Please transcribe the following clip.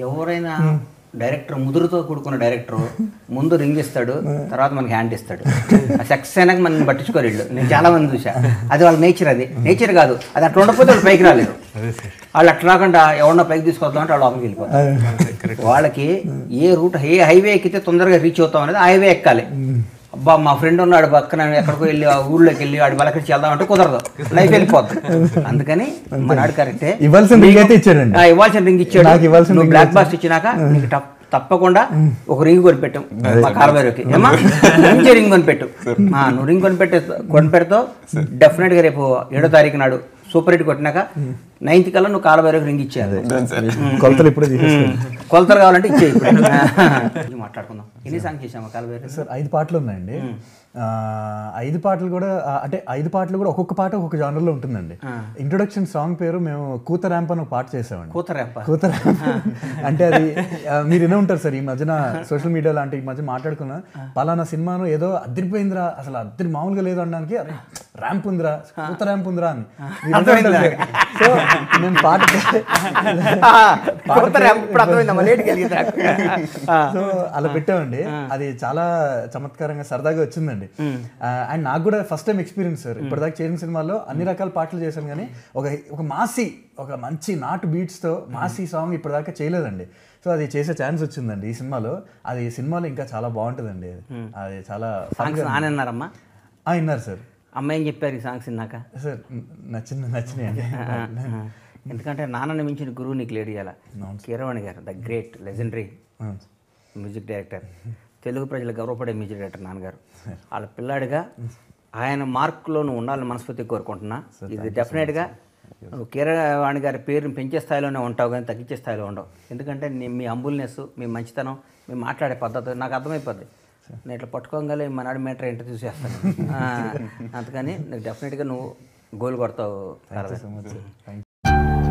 ఎవరైనా డైరెక్టర్ ముదురుతో కూడుకున్న డైరెక్టర్ ముందు రింగ్ ఇస్తాడు తర్వాత మనకి హ్యాండ్ ఇస్తాడు ఆ సక్సెస్ అయినాక మనం పట్టించుకోరు వీళ్ళు నేను చాలా మంది చూసా అది వాళ్ళ నేచర్ అది నేచర్ కాదు అది అట్లా ఉండకపోతే వాళ్ళు పైకి రాలేదు వాళ్ళు అట్లా రాకుండా ఎవరన్నా పైకి తీసుకొద్దామంటే వాళ్ళు లోపలికి వెళ్ళిపోతారు వాళ్ళకి ఏ రూట్ ఏ హైవే ఎక్కితే తొందరగా రీచ్ అవుతాం అనేది ఆ హైవే ఎక్కాలి అబ్బా మా ఫ్రెండ్ ఉన్నాడు పక్కన ఎక్కడికో వెళ్ళి ఆ ఊళ్ళోకి వెళ్ళి వాడి బలకరించి వెళ్దామంటే కుదరదు లైఫ్ వెళ్ళిపోద్ది అందుకని మనాడు కరెక్టే ఇవ్వాల్సిన ring అయితే ఇచ్చాడండి. ఆ, ఇవ్వాల్సిన రింగ్ ఇచ్చాడు నాకు ఇవ్వాల్సిన నువ్వు ring బ్లాక్ బాస్ట్ ఇచ్చినాక నీకు తప్- తప్పకుండా ఒక రింగ్ కొనిపెట్టాం మా కాలబైరోకి ఏమా మంచి రింగ్ కొనిపెట్టు ఆ, నువ్వు రింగ్ కొనిపెట్టే కొనిపెడతావు డెఫినెట్ గా రేపు ఏడో తారీఖు నాడు సూపర్ హిట్ కొట్టినాక నైన్త్ కల్లా నువ్వు కాలబైరోకి రింగ్ ఇచ్చేయాలి కొలతలు ఇప్పుడే తీసేసుకోండి కొలతలు కావాలంటే ఇచ్చే ఇప్పుడు మాట్లాడుకుందాం ఎన్ని సాంగ్ చేసాము కాలబైరో సార్ ఐదు పాటలు ఉన్నాయండి ఆ, ఐదు పాటలు కూడా ఆ, అంటే ఐదు పాటలు కూడా ఒక్కొక్క పాట ఒక్కొక్క genre లో ఉంటుందండి ఇంట్రొడక్షన్ సాంగ్ పేరు మేము కూత ర్యాంప్ అని ఒక పాట చేసామండి కూతరేప్ప కూత ర్యాంప్ అంటే అది ఆ, మీరు వినే ఉంటారు సార్ ఈ మధ్యన సోషల్ మీడియా లాంటి ఈ మధ్య మాట్లాడుకున్నా పలానా సినిమాను ఏదో అద్దరిపోయిందిరా అసలు అద్దరి మామూలుగా లేదు అనడానికి అరే ర్యాంప్ ఉందిరా కూత ర్యాంప్ ఉందిరా అని మీరు వింటూ ఉంటారు సార్. సో మేము పాట కూతరేప్ప ఇప్పుడు అర్థమైందమ్మా లేట్కి వెళ్ళింది నాకు. ఆ. సో అలా పెట్టామండి అది చాలా చమత్కారంగా సరదాగా వచ్చిందండి అండ్ నాకు కూడా ఫస్ట్ టైం ఎక్స్పీరియన్స్ సార్ ఇప్పటిదాకా చేసిన సినిమాల్లో అన్ని రకాల పాటలు చేశాను కానీ ఒక ఒక మాసి ఒక మంచి నాటు beats తో మాసి సాంగ్ ఇప్పటిదాకా చేయలేదండి సో అది చేసే ఛాన్స్ వచ్చిందండి ఈ సినిమాలో అది సినిమాలో ఇంకా చాలా బాగుంటుందండి అది చాలా సాంగ్స్ నానే అన్నారమ్మా ఆ, విన్నారు సార్ అమ్మ ఏం చెప్పారు ఈ సాంగ్స్ విన్నాక సార్ నచ్చిన నచ్చినాయండి ఎందుకంటే నాన్నని మించిన గురువు నీకు లేడు ఇవాళ Keeravani garu the great legendary music director Telugu ప్రజలు గౌరవపడే మ్యూజిక్ డైరెక్టర్ నాన్నగారు వాళ్ళ పిల్లాడిగా ఆయన మార్కులో నువ్వు ఉండాలని మనస్ఫూర్తి కోరుకుంటున్నా ఇది డెఫినెట్గా నువ్వు కీరవాణి గారి పేరుని పెంచే స్థాయిలోనే ఉంటావు కానీ తగ్గించే స్థాయిలో ఉండవు ఎందుకంటే నీ మీ అంబుల్నెస్ మీ మంచితనం మీ మాట్లాడే పద్ధతి నాకు అర్థమైపోద్ది నేను ఇట్లా పట్టుకోగలే మనాడు మీటర్ ఏంటో చూసేస్తాను ఆ, అందుకని నీకు డెఫినెట్గా నువ్వు గోల్ కొడతావు thank you so much sir thank